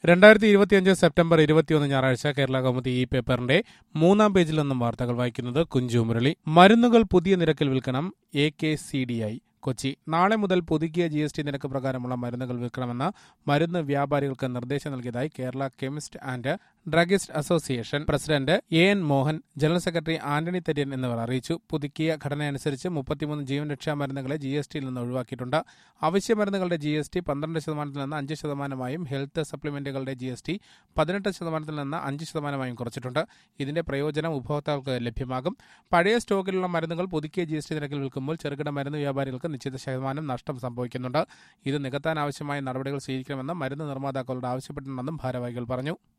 രണ്ടായിരത്തി ഇരുപത്തിയഞ്ച് സെപ്റ്റംബർ ഇരുപത്തിയൊന്ന് ഞായറാഴ്ച കേരള കൗമുദി ഈ പേപ്പറിന്റെ മൂന്നാം പേജിൽ നിന്നും വാർത്തകൾ വായിക്കുന്നത് കുഞ്ചു മുരളി മരുന്നുകൾ പുതിയ നിരക്കിൽ വിൽക്കണം A K C D I Kochi നാളെ മുതൽ പുതുക്കിയ ജി എസ് ടി നിരക്ക് പ്രകാരമുള്ള മരുന്നുകൾ വിൽക്കണമെന്ന് മരുന്ന് വ്യാപാരികൾക്ക് നിർദ്ദേശം നൽകിയതായി Kerala chemist and druggist association president A N Mohan general secretary Antony Therian എന്നിവർ അറിയിച്ചു പുതുക്കിയ ഘടനയനുസരിച്ച് മുപ്പത്തിമൂന്ന് ജീവൻ രക്ഷാ മരുന്നുകളെ ജി എസ് ടിയിൽ നിന്ന് ഒഴിവാക്കിയിട്ടുണ്ട് അവശ്യ മരുന്നുകളുടെ ജി എസ് ടി പന്ത്രണ്ട് ശതമാനത്തിൽ നിന്ന് അഞ്ച് ശതമാനമായും ഹെൽത്ത് സപ്ലിമെന്റുകളുടെ ജി എസ് ടി പതിനെട്ട് ശതമാനത്തിൽ നിന്ന് അഞ്ച് ശതമാനമായും കുറച്ചിട്ടുണ്ട് ഇതിന്റെ പ്രയോജനം ഉപഭോക്താക്കൾക്ക് ലഭ്യമാകും പഴയ സ്റ്റോക്കിലുള്ള മരുന്നുകൾ പുതുക്കിയ ജി എസ് ടി നിരക്കിൽ വിൽക്കുമ്പോൾ ചെറുകിട മരുന്ന് വ്യാപാരികൾക്ക് നിശ്ചിത ശതമാനം നഷ്ടം സംഭവിക്കുന്നുണ്ട് ഇത് നികത്താൻ ആവശ്യമായ നടപടികൾ സ്വീകരിക്കണമെന്ന് മരുന്ന് നിർമ്മാതാക്കളോട് ആവശ്യപ്പെട്ടിട്ടുണ്ടെന്നും ഭാരവാഹികൾ പറഞ്ഞു